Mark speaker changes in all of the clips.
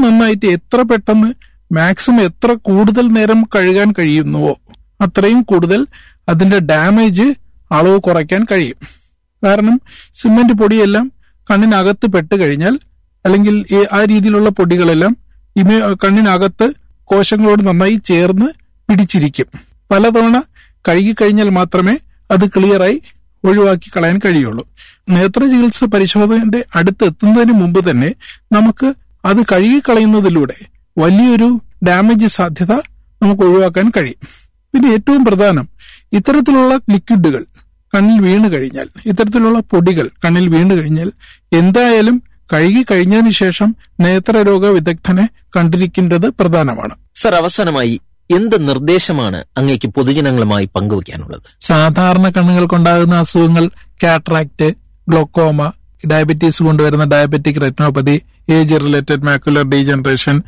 Speaker 1: നന്നായിട്ട് എത്ര പെട്ടെന്ന് മാക്സിമം എത്ര കൂടുതൽ നേരം കഴുകാൻ കഴിയുന്നുവോ അത്രയും കൂടുതൽ അതിന്റെ ഡാമേജ് അളവ് കുറയ്ക്കാൻ കഴിയും കാരണം സിമന്റ് പൊടിയെല്ലാം കണ്ണിനകത്ത് പെട്ട് കഴിഞ്ഞാൽ അല്ലെങ്കിൽ ഈ ആ രീതിയിലുള്ള പൊടികളെല്ലാം ഇമ കണ്ണിനകത്ത് കോശങ്ങളോട് നന്നായി ചേർന്ന് പിടിച്ചിരിക്കും പലതവണ കഴുകിക്കഴിഞ്ഞാൽ മാത്രമേ അത് ക്ലിയറായി ഒഴിവാക്കി കളയാൻ കഴിയുള്ളൂ നേത്ര ചികിത്സ പരിശോധനയുടെ അടുത്ത് എത്തുന്നതിന് മുമ്പ് തന്നെ നമുക്ക് അത് കഴുകിക്കളയുന്നതിലൂടെ വലിയൊരു ഡാമേജ് സാധ്യത നമുക്ക് ഒഴിവാക്കാൻ കഴിയും പിന്നെ ഏറ്റവും പ്രധാനം ഇത്തരത്തിലുള്ള ലിക്വിഡുകൾ കണ്ണിൽ വീണ് കഴിഞ്ഞാൽ ഇത്തരത്തിലുള്ള പൊടികൾ കണ്ണിൽ വീണ് കഴിഞ്ഞാൽ എന്തായാലും കഴുകി കഴിഞ്ഞതിന് ശേഷം നേത്രരോഗ വിദഗ്ധനെ കണ്ടിരിക്കേണ്ടത് പ്രധാനമാണ്
Speaker 2: സർ അവസാനമായി എന്ത് നിർദ്ദേശമാണ് അങ്ങേക്ക് പൊതുജനങ്ങളുമായി പങ്കുവയ്ക്കാനുള്ളത്
Speaker 1: സാധാരണ കണ്ണുകൾക്കുണ്ടാകുന്ന അസുഖങ്ങൾ കാട്രാക്ട് ഗ്ലോക്കോമ ഡയബറ്റീസ് കൊണ്ടുവരുന്ന diabetic retinopathy age related macular degeneration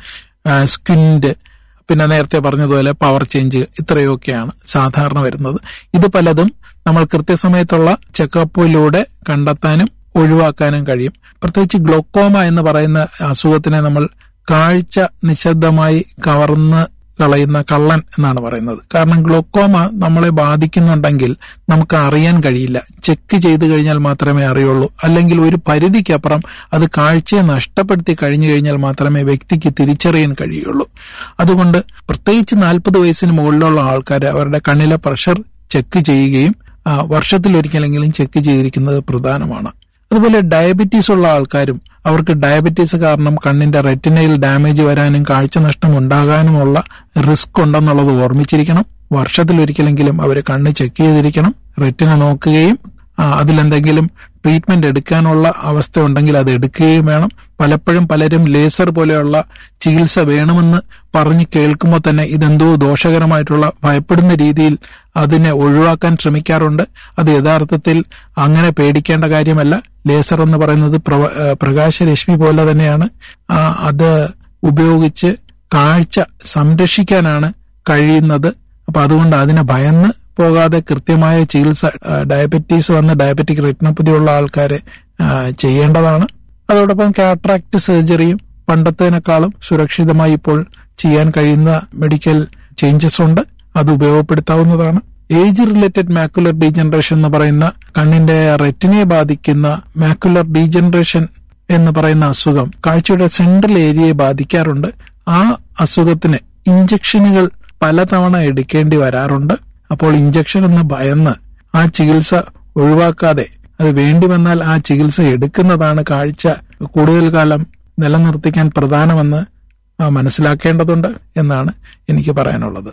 Speaker 1: സ്കിൻഡ് പിന്നെ നേരത്തെ പറഞ്ഞതുപോലെ പവർ ചേഞ്ച് ഇത്രയൊക്കെയാണ് സാധാരണ വരുന്നത് ഇത് പലതും നമ്മൾ കൃത്യസമയത്തുള്ള ചെക്കപ്പിലൂടെ കണ്ടെത്താനും ഒഴിവാക്കാനും കഴിയും പ്രത്യേകിച്ച് ഗ്ലോക്കോമ എന്ന് പറയുന്ന അസുഖത്തിനെ നമ്മൾ കാഴ്ച നിശബ്ദമായി കവർന്ന് കളയുന്ന കള്ളൻ എന്നാണ് പറയുന്നത് കാരണം ഗ്ലോക്കോമ നമ്മളെ ബാധിക്കുന്നുണ്ടെങ്കിൽ നമുക്ക് അറിയാൻ കഴിയില്ല ചെക്ക് ചെയ്തു കഴിഞ്ഞാൽ മാത്രമേ അറിയുള്ളൂ അല്ലെങ്കിൽ ഒരു പരിധിക്കപ്പുറം അത് കാഴ്ചയെ നഷ്ടപ്പെടുത്തി കഴിഞ്ഞു കഴിഞ്ഞാൽ മാത്രമേ വ്യക്തിക്ക് തിരിച്ചറിയാൻ കഴിയുള്ളൂ അതുകൊണ്ട് പ്രത്യേകിച്ച് നാൽപ്പത് വയസ്സിന് മുകളിലുള്ള ആൾക്കാർ അവരുടെ കണ്ണിലെ പ്രഷർ ചെക്ക് ചെയ്യുകയും ആ, വർഷത്തിലൊരിക്കലെങ്കിലും ചെക്ക് ചെയ്തിരിക്കുന്നത് പ്രധാനമാണ് അതുപോലെ ഡയബറ്റീസ് ഉള്ള ആൾക്കാരും അവർക്ക് ഡയബറ്റീസ് കാരണം കണ്ണിന്റെ റെറ്റിനയിൽ ഡാമേജ് വരാനും കാഴ്ച നഷ്ടം ഉണ്ടാകാനുമുള്ള റിസ്ക് ഉണ്ടെന്നുള്ളത് ഓർമ്മിച്ചിരിക്കണം വർഷത്തിലൊരിക്കലെങ്കിലും അവർ കണ്ണ് ചെക്ക് ചെയ്തിരിക്കണം റെറ്റിന നോക്കുകയും ആ, അതിലെന്തെങ്കിലും ട്രീറ്റ്മെന്റ് എടുക്കാനുള്ള അവസ്ഥ ഉണ്ടെങ്കിൽ അത് എടുക്കുകയും വേണം പലപ്പോഴും പലരും ലേസർ പോലെയുള്ള ചികിത്സ വേണമെന്ന് പറഞ്ഞ് കേൾക്കുമ്പോൾ തന്നെ ഇതെന്തോ ദോഷകരമായിട്ടുള്ള ഭയപ്പെടുന്ന രീതിയിൽ അതിനെ ഒഴിവാക്കാൻ ശ്രമിക്കാറുണ്ട് അത് യഥാർത്ഥത്തിൽ അങ്ങനെ പേടിക്കേണ്ട കാര്യമല്ല ലേസർ എന്ന് പറയുന്നത് പ്രവ- ഏഹ് പ്രകാശരശ്മി പോലെ തന്നെയാണ് ആ, അത് ഉപയോഗിച്ച് കാഴ്ച സംരക്ഷിക്കാനാണ് കഴിയുന്നത് അപ്പൊ അതുകൊണ്ട് അതിനെ ഭയന്ന് പോകാതെ കൃത്യമായ ചികിത്സ ആ, ഡയബറ്റീസ് വന്ന് ഡയബറ്റിക് റെറ്റിനോപ്പതി ഉള്ള ആൾക്കാരെ ആ, ചെയ്യേണ്ടതാണ് അതോടൊപ്പം കാട്രാക്ട് സർജറിയും പണ്ടത്തേനേക്കാളും സുരക്ഷിതമായി ഇപ്പോൾ ചെയ്യാൻ കഴിയുന്ന മെഡിക്കൽ ചേഞ്ചസ് ഉണ്ട് അത് ഉപയോഗപ്പെടുത്താവുന്നതാണ് ഏജ് റിലേറ്റഡ് മാക്കുലർ ഡീജനറേഷൻ എന്ന് പറയുന്ന കണ്ണിന്റെ റെറ്റിനെ ബാധിക്കുന്ന മാക്കുലർ ഡീജനറേഷൻ എന്ന് പറയുന്ന അസുഖം കാഴ്ചയുടെ സെൻട്രൽ ഏരിയയെ ബാധിക്കാറുണ്ട് ആ അസുഖത്തിന് ഇഞ്ചക്ഷനുകൾ പലതവണ എടുക്കേണ്ടി വരാറുണ്ട് അപ്പോൾ ഇഞ്ചക്ഷൻ എന്ന് ഭയന്ന് ആ ചികിത്സ ഒഴിവാക്കാതെ അത് വേണ്ടി വന്നാൽ ആ ചികിത്സ എടുക്കുന്നതാണ് കാഴ്ച കൂടുതൽ കാലം നിലനിർത്തിക്കാൻ പ്രധാനമെന്ന് ആ, മനസ്സിലാക്കേണ്ടതുണ്ട് എന്നാണ് എനിക്ക് പറയാനുള്ളത്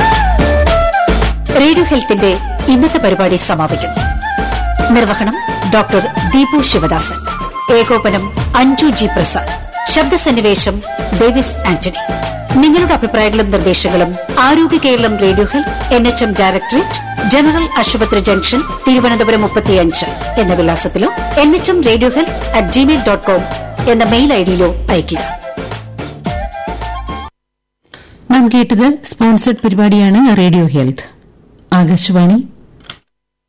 Speaker 3: റേഡിയോ ഹെൽത്തിന്റെ ഇന്നത്തെ പരിപാടി സമാപിക്കുന്നു നിർവഹണം ഡോക്ടർ ദീപു ശിവദാസൻ ഏകോപനം അഞ്ജു ജി പ്രസാദ് ശബ്ദസന്നിവേശം ഡേവിസ് ആന്റണി നിങ്ങളുടെ അഭിപ്രായങ്ങളും നിർദ്ദേശങ്ങളും Arogya Keralam radio health N H M directorate general ആശുപത്രി ജംഗ്ഷൻ തിരുവനന്തപുരം മുപ്പത്തിയഞ്ച് എന്ന വിലാസത്തിലോ എൻ എച്ച് എം radio health at Gmail dot com എന്ന മെയിൽ ഐഡിയിലോ അയയ്ക്കുക
Speaker 4: നാം കേട്ടത് സ്പോൺസർഡ് പരിപാടിയാണ് റേഡിയോ ഹെൽത്ത് ആകാശവാണി